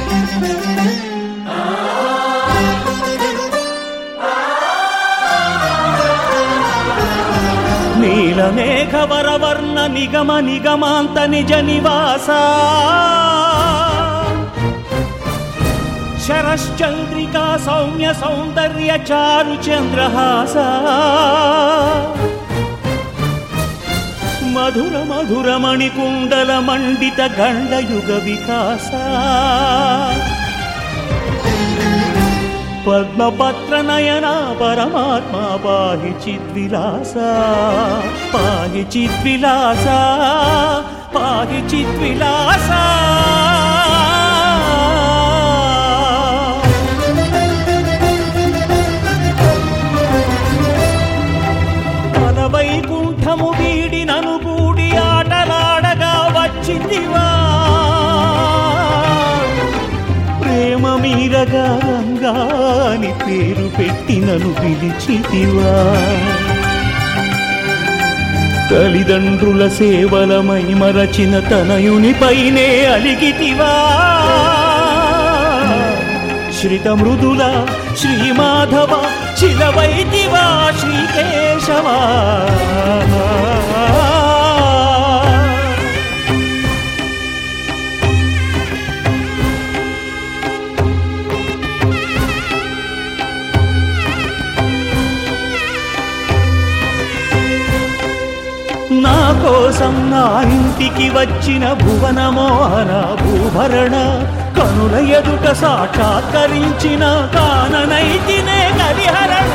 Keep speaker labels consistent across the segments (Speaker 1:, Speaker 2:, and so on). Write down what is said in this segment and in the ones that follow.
Speaker 1: నీలమేఘవరవర్ణ నిగమ నిగమాంత నిజ నివాస శరశ్చంద్రికా సౌమ్య సౌందర్య చారు చంద్రహాస మధుర మధుర మణికుండల మండిత గండయుగ వికాస పద్మపత్ర నయన పరమాత్మ పాహి చిద్విలాస పాహి చిద్విలాస పాహి చిద్విలాస వైకుంఠము వీడి నను కూడి ఆటలాడగా వచ్చిందివా ప్రేమ మీరగా రంగా అని పేరు పెట్టి నన్ను పిలిచితివా తల్లిదండ్రుల సేవలమై మరచిన తనయునిపైనే అలిగితివా శ్రిత మృదుల శ్రీమాధవ శిలవైతివా శ్రీకేశవా నా కోసం నా ఇంటికి వచ్చిన భువనమోహన భూభరణ కనుల ఎదుట సాక్షాత్కరించిన కాననైతినే కలిహరణ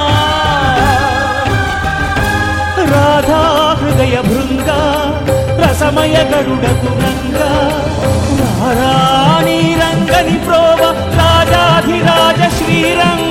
Speaker 1: రాధా హృదయ భృంగ రసమయ గరుడకు రంగ రాణి రంగని ప్రోవ రాజాధిరాజ శ్రీరంగ